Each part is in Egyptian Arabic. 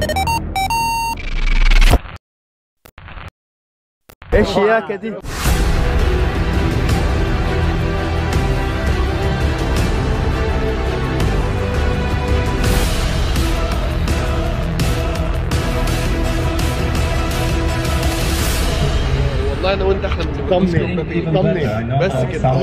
ايه الشياكه دي والله انا وانت احلى من طمني طمني بس كده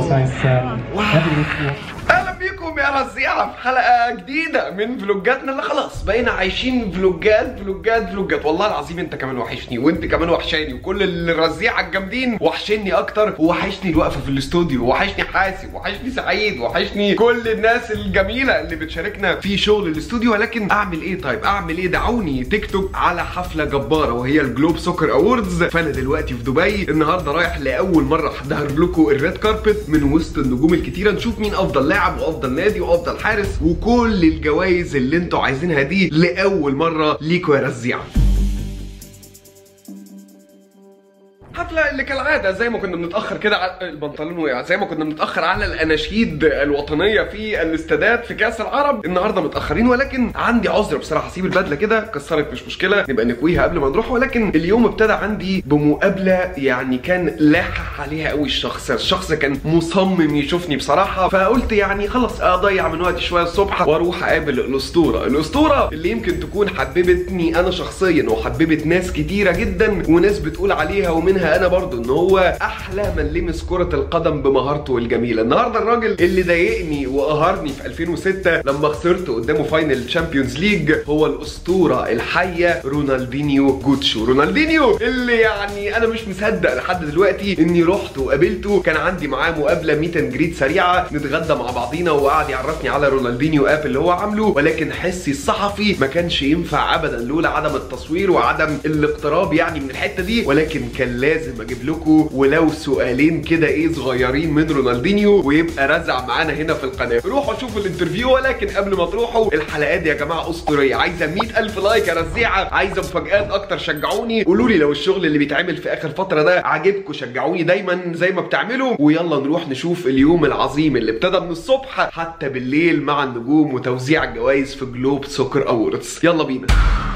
اهلا بيكم يا رزيعه في حلقه جديده من فلوجاتنا اللي خلاص بقينا عايشين فلوجات فلوجات فلوجات والله العظيم انت كمان وحشني وانت كمان وحشاني وكل الرزيعه الجامدين وحشني اكتر وحشني الوقفه في الاستوديو وحشني حاسب وحشني سعيد وحشني كل الناس الجميله اللي بتشاركنا في شغل الاستوديو ولكن اعمل ايه طيب اعمل ايه دعوني تيك توك على حفله جباره وهي الجلوب سوكر اووردز فانا دلوقتي في دبي النهارده رايح لاول مره احضر لكم الريد كاربت من وسط النجوم الكتيره نشوف مين افضل لاعب وافضل نادي وافضل حارس وكل الجوائز اللي انتوا عايزينها دي لاول مره ليكوا يا رزيعه حفلة اللي كالعادة زي ما كنا بنتأخر كده على البنطلون وقع زي ما كنا بنتأخر على الأناشيد الوطنية في الاستادات في كأس العرب النهاردة متأخرين ولكن عندي عذر بصراحة سيب البدلة كده كسرت مش مشكلة نبقى نكويها قبل ما نروح ولكن اليوم ابتدى عندي بمقابلة يعني كان لاحق عليها قوي الشخص الشخص كان مصمم يشوفني بصراحة فقلت يعني خلاص أضيع من وقتي شوية الصبح وأروح أقابل الأسطورة الأسطورة اللي يمكن تكون حببتني أنا شخصيا وحببت ناس كتيرة جدا وناس بتقول عليها ومنها انا برضو ان هو احلى من لمس كرة القدم بمهارته الجميلة النهارده الراجل اللي ضايقني وقهرني في 2006 لما خسرت قدامه فاينل تشامبيونز ليج هو الاسطورة الحية رونالدينيو جوتشو رونالدينيو اللي يعني انا مش مصدق لحد دلوقتي اني رحت وقابلته كان عندي معاه مقابلة ميت اند جريد سريعة نتغدى مع بعضينا وقعد يعرفني على رونالدينيو اب اللي هو عامله ولكن حسي الصحفي ما كانش ينفع ابدا لولا عدم التصوير وعدم الاقتراب يعني من الحتة دي ولكن كان لازم اجيب لكم ولو سؤالين كده ايه صغيرين من رونالدينيو ويبقى رزع معانا هنا في القناه روحوا شوفوا الانترفيو ولكن قبل ما تروحوا الحلقات دي يا جماعه اسطوريه عايزه 100000 لايك يا رزيعه عايزه مفاجآت اكتر شجعوني قولوا لي لو الشغل اللي بيتعمل في اخر فتره ده عاجبكم شجعوني دايما زي ما بتعملوا ويلا نروح نشوف اليوم العظيم اللي ابتدى من الصبح حتى بالليل مع النجوم وتوزيع الجوائز في جلوب سوكر اووردز يلا بينا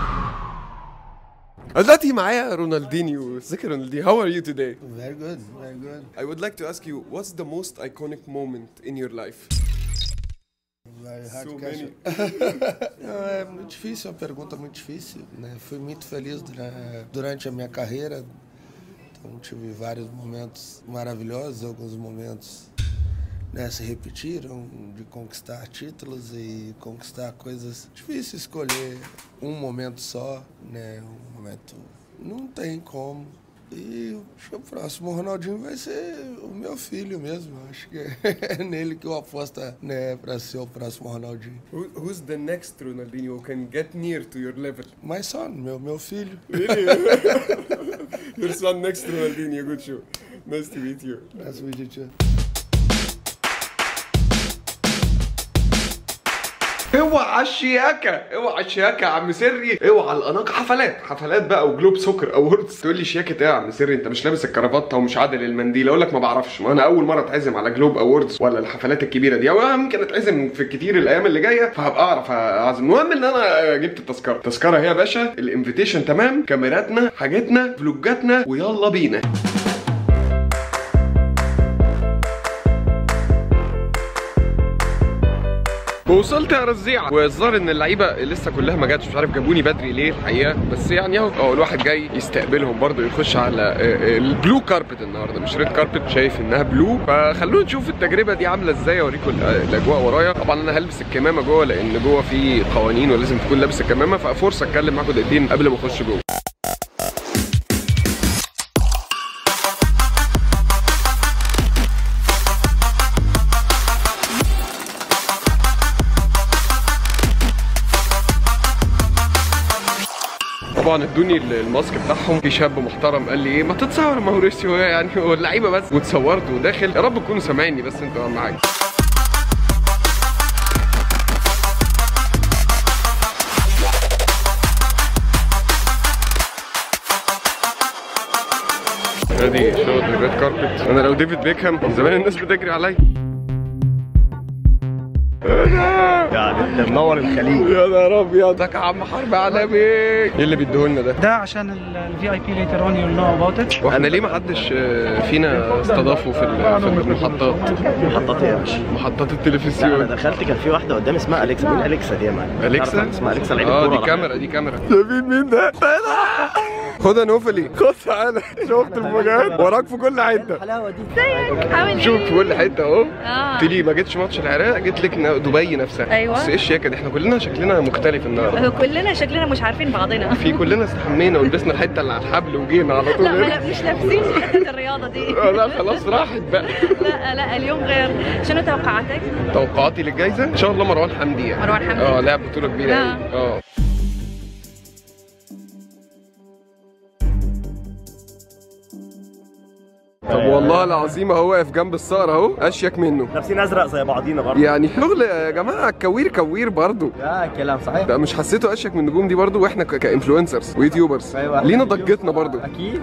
دلوقتي معايا رونالدينيو ازيك يا رونالدينيو how are you today Very good, very good. I would like to ask you what's the most iconic moment in your life Very hard So question. Não, é muito difícil, é uma pergunta muito difícil. Né? Fui muito feliz dura- durante a minha carreira. Então tive vários momentos maravilhosos, alguns momentos né, se repetiram de conquistar títulos e conquistar coisas. Difícil escolher um momento só, né? Um momento não tem como. E acho que o próximo Ronaldinho vai ser o meu filho mesmo. Acho que é nele que eu aposto né, para ser o próximo Ronaldinho. Who, who's the next Ronaldinho who can get near to your level Mas só meu, meu filho. really your son next Ronaldinho good show nice to meet you Nice to meet you too. اوعى الشياكة اوعى الشياكة يا عم سري اوعى الاناقة حفلات حفلات بقى وجلوب سكر اووردز تقول لي شياكة ايه يا عم سري انت مش لابس الكرافته ومش عادل المنديل اقول لك ما بعرفش ما انا اول مرة اتعزم على جلوب اووردز ولا الحفلات الكبيرة دي او يمكن اتعزم في كتير الايام اللي جاية فهبقى اعرف اعزم المهم ان انا جبت التذكرة التذكرة هي يا باشا الانفيتيشن تمام كاميراتنا حاجتنا فلوجاتنا ويلا بينا وصلت يا رزيع والظاهر ان اللعيبه لسه كلها ما جاتش مش عارف جابوني بدري ليه الحقيقه بس يعني اهو اهو الواحد جاي يستقبلهم برضه يخش على آه، آه، البلو كاربت النهارده مش ريد كاربت شايف انها بلو فخلونا نشوف التجربه دي عامله ازاي اوريكم ال- الاجواء ورايا طبعا انا هلبس الكمامه جوه لان جوه في قوانين ولازم تكون لابس الكمامه ففرصه اتكلم معاكم دقيقتين قبل ما اخش جوه طبعا ادوني الماسك بتاعهم في شاب محترم قال لي ايه ما تتصور يا ماوريسيو يعني هو اللعيبه بس واتصورت وداخل يا رب تكونوا سامعيني بس انتوا اهم حاجه ادي شغل الريد كاربت انا لو ديفيد بيكهام من زمان الناس بتجري عليا يعني انت منور الخليج يا نهار ابيض ده عم حرب عالمي ايه اللي بيديهولنا ده ده عشان الفي اي بي ليتر اون يو نو اباوت ات احنا ليه ما حدش آه، فينا استضافه في ال- في المحطات محطات ايه يا باشا محطات لا انا التلفزيون دخلت كان في واحده قدامي اسمها اليكسا مين اليكسا دي يا مان اليكسا اسمها اليكسا لعيبه اه كورة دي ولا كاميرا دي كاميرا شايفين مين ده خد يا نوفلي خد تعالى شفت المفاجآت وراك في كل حته الحلاوه دي عامل شوف في كل حته اهو اه قلت لي ما جيتش ماتش العراق جيت لك دبي نفسها أيوة. بس ايه الشياكه دي احنا كلنا شكلنا مختلف النهارده هو كلنا شكلنا مش عارفين بعضنا في كلنا استحمينا ولبسنا الحته اللي على الحبل وجينا على طول لا ما هنا. لا مش لابسين حته الرياضه دي آه، لا خلاص راحت بقى لا لا اليوم غير شنو توقعاتك؟ توقعاتي للجائزه ان شاء الله مروان حمدي يعني مروان حمدي. اه لعب بطوله كبيره آه. قوي اه طب والله العظيم اهو واقف جنب الصقر اهو اشيك منه لابسين ازرق زي بعضينا برضه يعني شغل يا جماعه الكوير كوير برضو يا كلام صحيح ده مش حسيته اشيك من النجوم دي برضو واحنا ك- كانفلونسرز ويوتيوبرز أيوة. لينا ضجتنا برضو اكيد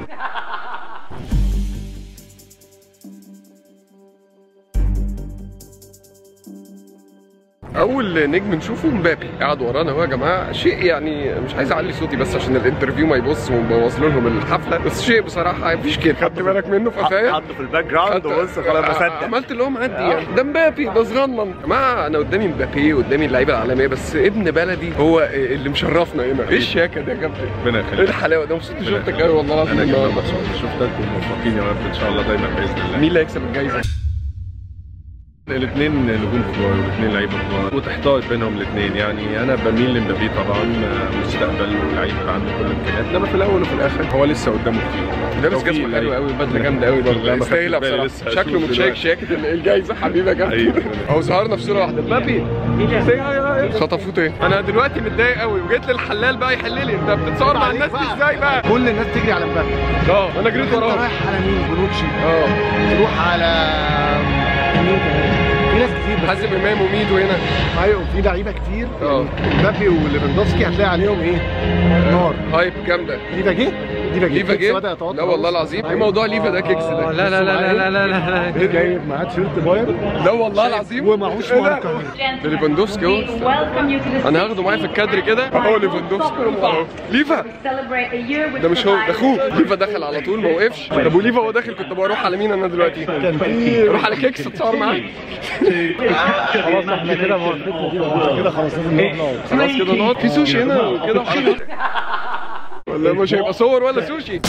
اول نجم نشوفه مبابي قاعد ورانا اهو يا جماعه شيء يعني مش عايز اعلي صوتي بس عشان الانترفيو ما يبص ونبوظ لهم الحفله بس شيء بصراحه مفيش كده خدت بالك منه في قفايا حطه في الباك جراوند وبص خلاص بصدق عملت اللي هو معدي يعني ده مبابي ده صغنن يا جماعه انا قدامي مبابي قدامي اللعيبه العالميه بس ابن بلدي هو اللي مشرفنا هنا ايه الشياكه دي يا كابتن ربنا ايه يخليك الحلاوه ده مبسوط إني شفتك قوي والله العظيم انا كمان النهارده. مبسوط إني شفتك وموفقين يا رب ان شاء الله دايما باذن الله مين اللي هيكسب الجايزه؟ الاثنين نجوم كبار والاثنين لعيبه كبار وتحتار بينهم الاثنين يعني انا بميل لمبابي طبعا آه، مستقبل ولعيب عنده كل الامكانيات انما في الاول وفي الاخر هو لسه قدامه كتير لابس توفيق جزمه حلوه لعيب. قوي بدله جامده قوي برضه لا، ما يستاهلها خدتش بالي بصراحه لسه شكله هشوف متشيك دلوقتي. شياكه الجايزه حبيبي يا كابتن أيوة. هو ظهرنا في صوره واحده مبابي say hi, hi. خطفوه ايه انا دلوقتي متضايق قوي وجيت للحلال بقى يحل لي انت بتصور مع الناس دي ازاي بقى كل الناس تجري على مبابي اه انا جريت انت وراه رايح على مين بونوتشي اه تروح على مين كمان في ناس كتير بس حازم امام وميدو هنا ايوه في لعيبه كتير اه. مبابي وليفاندوفسكي هتلاقي عليهم ايه نار هايب جامده ليفا جه ليفا جه ليفا كيكس جه بدأ يتوتر لا والله العظيم ايه موضوع ليفا ده كيكس ده لا لا لا لا لا لا لا جايب معاه تيشيرت بايرن لا والله العظيم ومعهوش إيه ده؟ ماركه ده ليفاندوفسكي اهو انا هاخده معايا في الكادر كده اهو ليفاندوفسكي اهو ليفا ده مش هو ده اخوه ليفا دخل على طول ما وقفش طب وليفا وهو داخل كنت بروح على مين انا دلوقتي كان في اروح على كيكس اتصور معاه خلاص احنا كده كده خلاص لازم نروح نقعد خلاص كده نقعد في سوشي هنا وكده وحركات ولا مش هيبقى صور ولا سوشي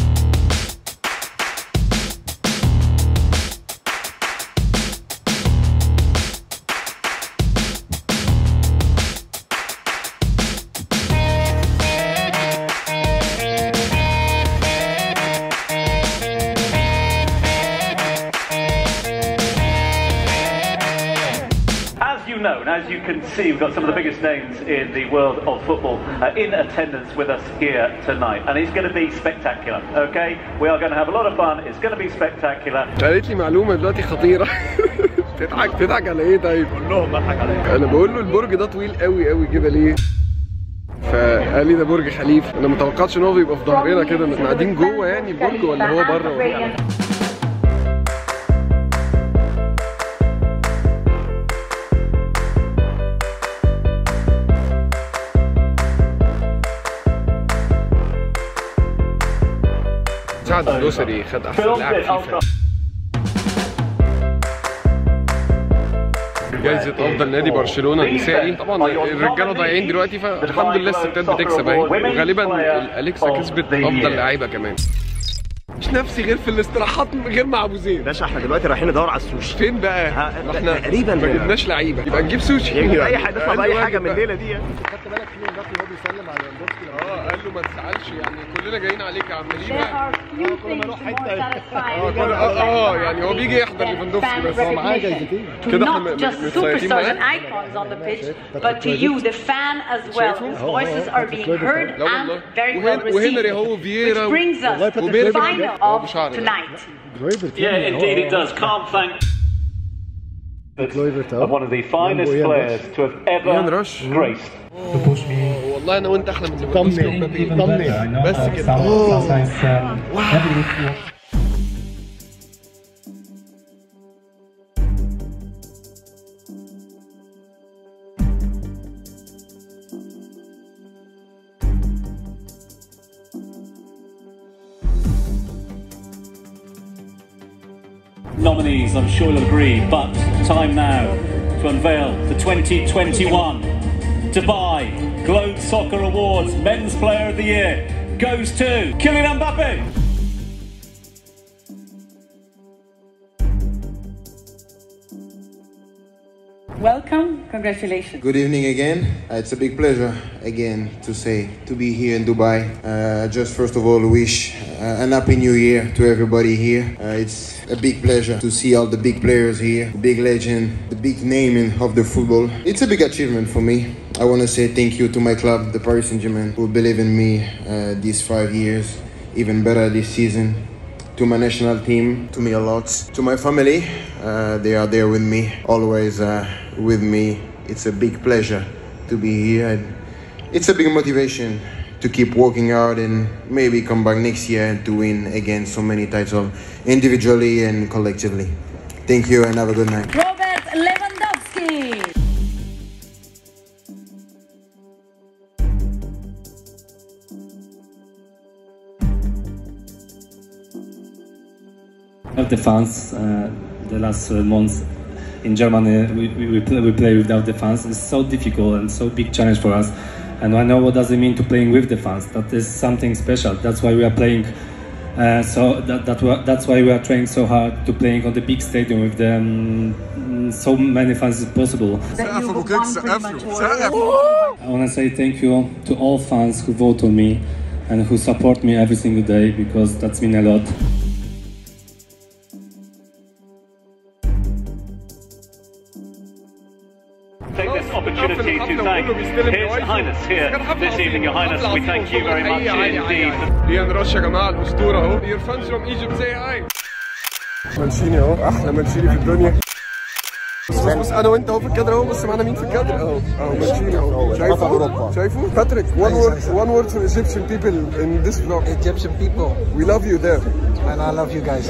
As you know, and as you can see, we've got some of the biggest names in the world of football uh, in attendance with us here tonight. And it's going to be spectacular, okay? We are going to have a lot of fun. It's going to be spectacular. قالت لي معلومه دلوقتي خطيره تضحك تضحك على ايه طيب؟ كلهم بضحك عليهم انا بقول له البرج ده طويل قوي قوي كده ليه؟ فقال لي ده برج خليفه انا ما توقعتش ان هو بيبقى في ظهرنا كده احنا قاعدين جوه يعني البرج ولا هو بره ولا إيه؟ سعد الدوسري خد احسن Filmed لاعب it فيفا ultra. جايزة أفضل نادي برشلونة النسائي طبعا الرجالة ضايعين دلوقتي فالحمد لله الستات بتكسب أهي وغالبا الأليكسا كسبت أفضل لعيبة كمان مش نفسي غير في الاستراحات غير مع أبو زيد باشا احنا دلوقتي رايحين ندور على السوشي فين بقى؟ ها، احنا تقريباً ما هنا. جبناش لعيبة يبقى نجيب سوشي يعني اي حاجه نطلع باي أقل حاجه واجب من بقى. الليله دي خدت بالك في مبابي وهو بيسلم على ليفاندوفسكي اه قال له ما تزعلش يعني كلنا جايين عليك يا عم There ليفا are few things more اه satisfying كل- اه آه، يعني هو بيجي يحضر ليفاندوفسكي بس هو معاه جايزتين to كده احنا م- not just متسيطرين superstars and معاه. icons on the pitch, but to you, the fan as well, whose voices are being heard لا والله and very well وهن- وهنري received. هو Which فييرا brings us to the وبيربي final هو of بشعر ده. tonight. Yeah, indeed it does. Can't thank of one of the finest players to have Ian ever Rush. graced والله انا وانت احلى من ليفاندوفسكي ومبابي طمني بس كده nominees, I'm sure you'll agree. But time now to unveil the 2021 Dubai Globe Soccer Awards Men's Player of the Year goes to Kylian Mbappe. Welcome. Congratulations. Good evening again. Uh, it's a big pleasure again to say to be here in Dubai. Uh, just first of all wish uh, an happy new year to everybody here. Uh, it's a big pleasure to see all the big players here, the big legend, the big name in, of the football. It's a big achievement for me. I want to say thank you to my club, the Paris Saint-Germain, who believe in me uh, these five years, even better this season to my national team, to me a lot, to my family. Uh, they are there with me, always uh, with me. It's a big pleasure to be here. And it's a big motivation to keep working out and maybe come back next year and to win again so many titles individually and collectively. Thank you and have a good night. Robert Lewandowski. of the fans. Uh, the last uh, months in Germany, we, we, we, play, we play without the fans. It's so difficult and so big challenge for us. And I know what does it mean to playing with the fans. That is something special. That's why we are playing. Uh, so that, that we- that's why we are trying so hard to playing on the big stadium with the, um, so many fans as possible. That you won pretty much I want to say thank you to all fans who vote on me and who support me every single day because that's mean a lot. Take this opportunity to thank His Highness here this evening, Your Highness. We thank you very much indeed. ليان راش يا جماعه الاسطوره اهو Your fans from Egypt say hi منشيني اهو احلى منشيني في الدنيا بص بص بص انا وانت اهو في الكادر اهو بص معانا مين في الكادر اهو اهو منشيني اهو شايفه شايفه باتريك one word one word for Egyptian people in this vlog Egyptian people, we love you there and I love you guys.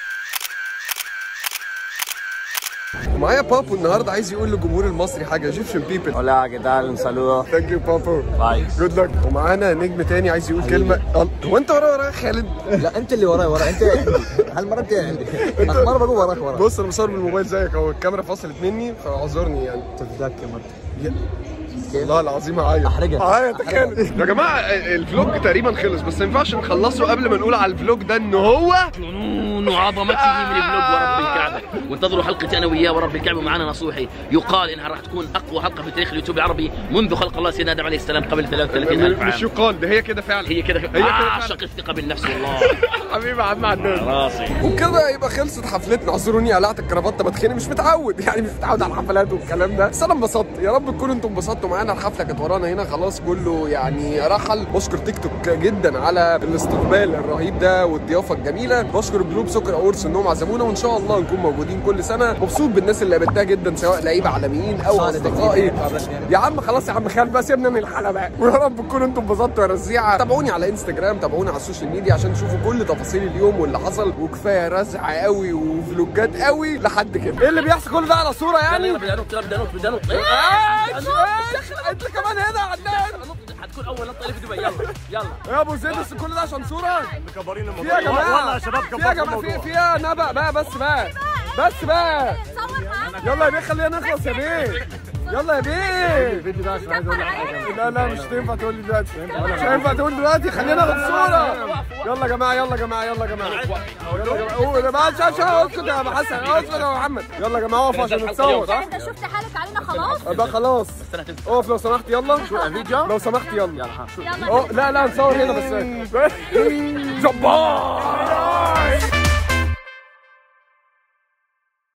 ومعايا بابو النهارده عايز يقول للجمهور المصري حاجه Egyptian people Hola, ¿qué tal? Un saludo. ثانك يو بابو باي. جود لك ومعانا نجم تاني عايز يقول كلمه هو انت ورا ورا يا خالد لا انت اللي وراي ورا انت عندي هالمره انت عندي المره بقول وراك ورا بص انا مصور بالموبايل زيك اهو الكاميرا فصلت مني فاعذرني يعني تفداك يا مرتي والله العظيم هعيط أحرجك. هعيط يا خالد يا جماعه الفلوج تقريبا خلص بس ما ينفعش نخلصه قبل ما نقول على الفلوج ده ان هو جنون وعظمته من الفلوج ورب الكعبه وانتظروا حلقتي انا وياه ورب الكعبه ومعنا نصوحي يقال انها راح تكون اقوى حلقه في تاريخ اليوتيوب العربي منذ خلق الله سيدنا ادم عليه السلام قبل 33 الف مش عام يقال ده هي كده فعلا هي كده هي كده اعشق الثقه بالنفس والله حبيبي يا عم عدنان راسي وكده يبقى خلصت حفلتنا اعذروني قلعت الكرافته بتخانق مش متعود يعني مش متعود على الحفلات والكلام ده بس انا انبسطت يا رب تكونوا انتم انبسطتوا معانا الحفله كانت ورانا هنا خلاص كله يعني رحل بشكر تيك توك جدا على الاستقبال الرهيب ده والضيافه الجميله بشكر جروب سكر اورس انهم عزمونا وان شاء الله نكون موجودين كل سنه مبسوط بالناس اللي قابلتها جدا سواء لعيبه عالميين او اصدقائي يا عم خلاص يا عم خالد بقى سيبنا من الحلقه بقى ويا رب تكونوا انتم انبسطتوا يا رزيعه تابعوني على انستجرام تابعوني على السوشيال ميديا عشان تشوفوا كل تفاصيل اليوم واللي حصل وكفايه رزع قوي وفلوجات قوي لحد كده ايه اللي بيحصل كل ده على صوره يعني بدنا نط بدنا نط بدنا نط آه، شوف، انت كمان هنا يا عدنان حتكون اول نطه في دبي يلا يلا يا ابو زيد بس كل ده عشان صوره في يا جماعه والله يا شباب في يا جماعه في في يا نبأ بقى بس بقى بس بقى يلا يا بيه خلينا نخلص يا بيه يلا يا بيه الفيديو ده عشان عايز اقول لك حاجه لا لا مش هينفع تقول لي دلوقتي مش هينفع تقول دلوقتي خلينا ناخد صوره يلا يا جماعه يلا يا جماعه يلا يا جماعه يلا يا جماعه قول يا جماعه شا شا اسكت يا ابو حسن اسكت يا محمد يلا يا جماعه اقف عشان نتصور ها انت شفت حالك علينا خلاص بقى خلاص اقف لو سمحت يلا لو سمحت يلا يلا أوه، لا لا نصور هنا بس جبار